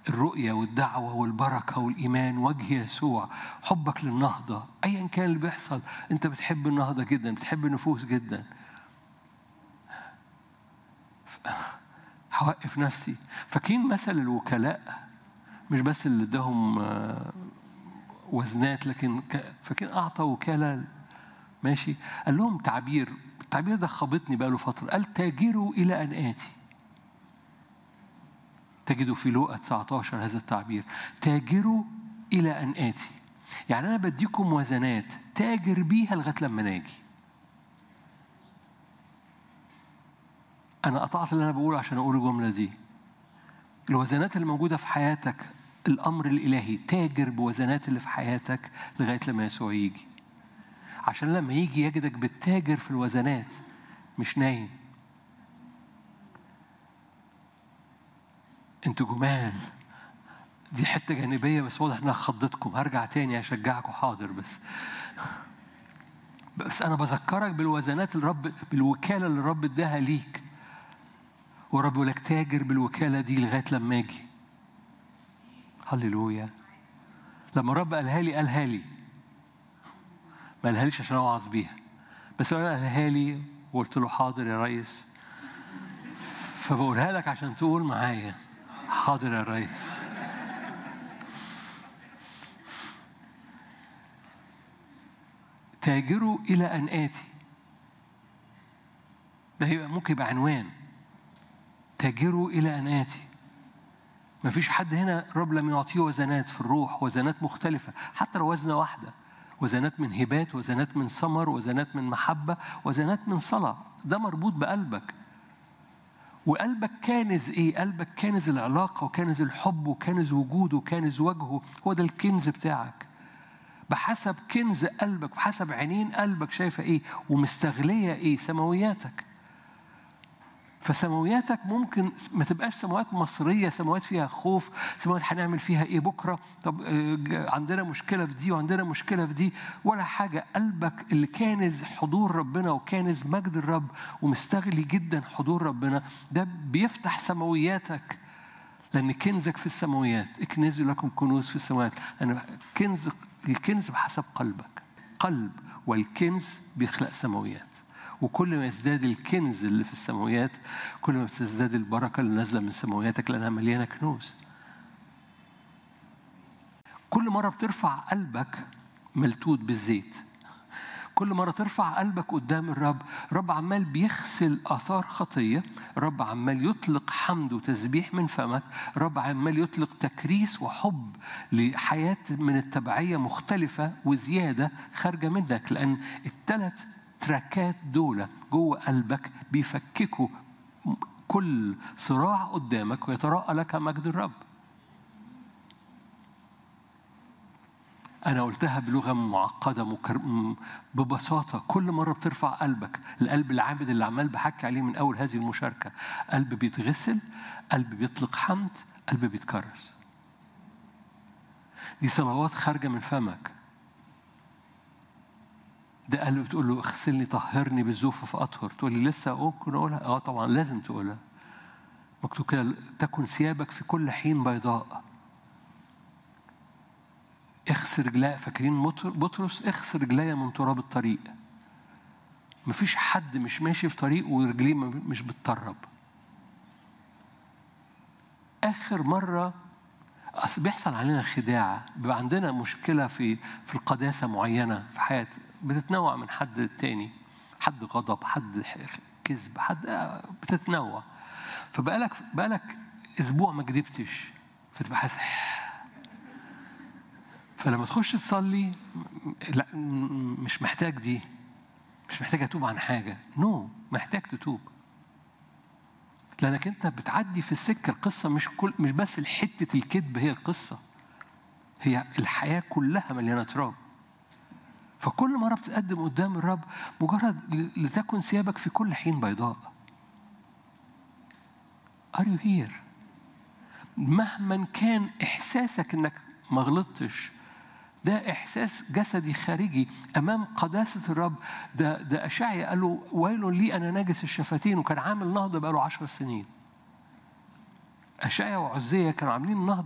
الرؤية والدعوة والبركة والإيمان وجه يسوع حبك للنهضة أيا كان اللي بيحصل أنت بتحب النهضة جدا بتحب النفوس جدا هوقف نفسي فاكرين مثل الوكلاء مش بس اللي اداهم آه، وزنات لكن ك- فاكرين أعطى وكالة ماشي قال لهم تعبير التعبير ده خبطني بقاله فترة قال تاجروا إلى أن آتي تجدوا في لوقا 19 هذا التعبير تاجروا إلى أن آتي يعني أنا بديكم وزنات تاجر بيها لغاية لما ناجي أنا قطعت اللي أنا بقوله عشان أقول الجملة دي الوزنات اللي موجودة في حياتك الأمر الإلهي تاجر بوزنات اللي في حياتك لغاية لما يسوع يجي عشان لما يجي يجدك بتتاجر في الوزنات مش نايم انتوا جمال دي حته جانبيه بس واضح انها خضتكم هرجع تاني اشجعكم حاضر بس بس انا بذكرك بالوزنات اللي الرب بالوكاله اللي الرب اداها ليك ورب يقول لك تاجر بالوكاله دي لغايه لما اجي هللويا لما الرب قالها لي قالها لي ما قالهاليش عشان اوعظ بيها بس انا قالها لي وقلت له حاضر يا ريس فبقولها لك عشان تقول معايا حاضر يا ريس تاجروا إلى أن آتي ده يبقى ممكن يبقى عنوان تاجروا إلى أن آتي ما فيش حد هنا الرب لم يعطيه وزنات في الروح وزنات مختلفة حتى لو وزنة واحدة وزنات من هبات وزنات من ثمر وزنات من محبة وزنات من صلاة ده مربوط بقلبك وقلبك كانز ايه؟ قلبك كانز العلاقة وكانز الحب وكانز وجوده وكانز وجهه هو ده الكنز بتاعك بحسب كنز قلبك بحسب عينين قلبك شايفة ايه ومستغلية ايه سماوياتك فسماوياتك ممكن ما تبقاش سماوات مصرية سماوات فيها خوف سماوات هنعمل فيها ايه بكرة طب آه، عندنا مشكلة في دي وعندنا مشكلة في دي ولا حاجة قلبك اللي كانز حضور ربنا وكانز مجد الرب ومستغلي جدا حضور ربنا ده بيفتح سماوياتك لأن كنزك في السماويات اكنزوا لكم كنوز في السماوات لأن كنز الكنز بحسب قلبك قلب والكنز بيخلق سماويات وكل ما يزداد الكنز اللي في السماويات كل ما بتزداد البركة اللي نازلة من سماوياتك لأنها مليانة كنوز كل مرة بترفع قلبك ملتوت بالزيت كل مرة ترفع قلبك قدام الرب الرب عمال بيغسل آثار خطية الرب عمال يطلق حمد وتسبيح من فمك الرب عمال يطلق تكريس وحب لحياة من التبعية مختلفة وزيادة خارجة منك لأن الثلاث تراكات دول جوه قلبك بيفككوا كل صراع قدامك ويتراءى لك مجد الرب أنا قلتها بلغة معقدة مكر... م- ببساطة كل مرة بترفع قلبك القلب العابد اللي عمال بحكي عليه من أول هذه المشاركة قلب بيتغسل قلب بيطلق حمد قلب بيتكرس دي صلوات خارجة من فمك ده قلب بتقول له اغسلني طهرني بالزوف فأطهر تقول لي لسه ممكن أقولها اه طبعا لازم تقولها مكتوب كده تكن ثيابك في كل حين بيضاء اغسل رجلي فاكرين مطر- بطرس اغسل رجلي من تراب الطريق مفيش حد مش ماشي في طريق ورجليه م- مش بتطرب اخر مره اصل بيحصل علينا خداع بيبقى عندنا مشكله في في القداسه معينه في حياه بتتنوع من حد للتاني حد غضب حد ح- كذب حد آه، بتتنوع فبقالك بقالك اسبوع ما كدبتش فتبقى حاسس فلما تخش تصلي لا م- مش محتاج دي مش محتاج اتوب عن حاجه نو no. محتاج تتوب لانك انت بتعدي في السكه القصه مش كل مش بس حته الكذب هي القصه هي الحياه كلها مليانه تراب فكل مره بتقدم قدام الرب مجرد ل- لتكن ثيابك في كل حين بيضاء Are you here؟ مهما كان احساسك انك ما غلطتش ده احساس جسدي خارجي امام قداسه الرب ده ده اشعيا قال له ويل لي انا نجس الشفتين وكان عامل نهضه بقاله عشر سنين اشعيا وعزيه كانوا عاملين نهضه